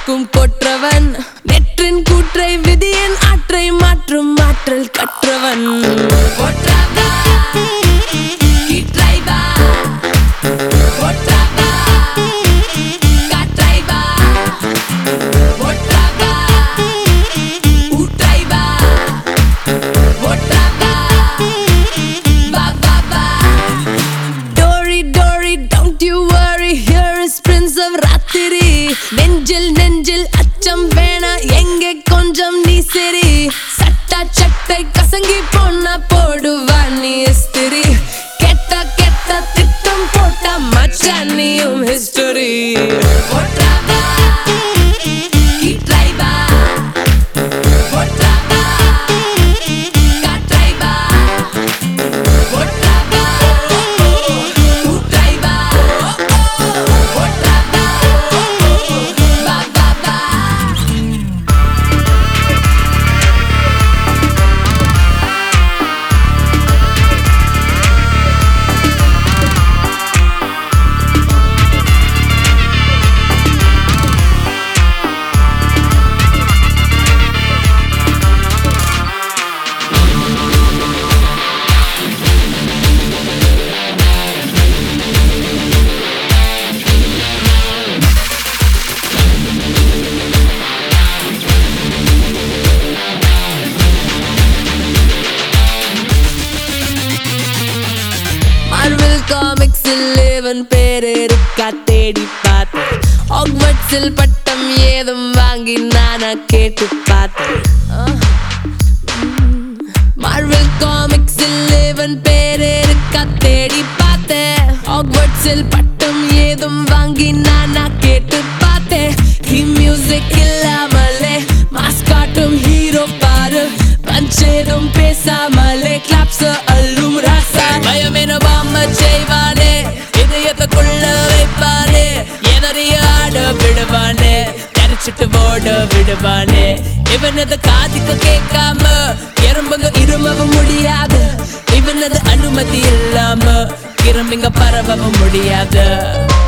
யாருக்கும் கொற்றவன் நெற்றின் கூற்றை விதியின் ஆற்றை மாற்றும் ஆற்றல் கற்றவன் கொற்றவா, கீற்றைவா, கொற்றவா, காற்றைவா, கொற்றவா, ஊற்றைவா, கொற்றவா, வா, வா, வா. Dory, Dory, don't you worry. Here is Prince of Ratiri. நெஞ்சில் நெஞ்சில் அச்சம் வேணா எங்கே கொஞ்சம் நீ சரி சட்டா சட்டை கசங்கி போனா போடுவா நீ இஸ்திரி கெட்ட கெட்ட திட்டம் போட்டா மச்சான் நீயும் ஹிஸ்டரி மார்வெல் காமிக்ஸில் இவன் பேர் இருக்கா தேடி பார்த்தேன் ஆக்வர்ட்ஸில் பட்டம் ஏதும் வாங்கி நானா கேட்டு பார்த்தேன் மார்வெல் காமிக்ஸில் இவன் பேர் இருக்கா தேடி பார்த்தேன் ஆக்வர்ட்ஸில் பட்டம் ஏதும் வாங்கி நானா கேட்டு பார்த்தேன் ஹி மியூசிக் இல்லாமலே மாஸ் காட்டும் ஹீரோ பாரு பஞ்சேதும் பேசாமலே கிளாப்ஸ் அல்லும் ராசா பயமென பாம்ம செய்வானே இதயத்தை கொள்ள வைப்பானே எதறிய ஆட விடுவானே கரைச்சிட்டு ஓட விடுவானே இவனது காதுக்கு கேட்காம எறும்புங்க இருமவும் முடியாது இவனது அனுமதி இல்லாம கிளம்பிங்க பரவவும் முடியாது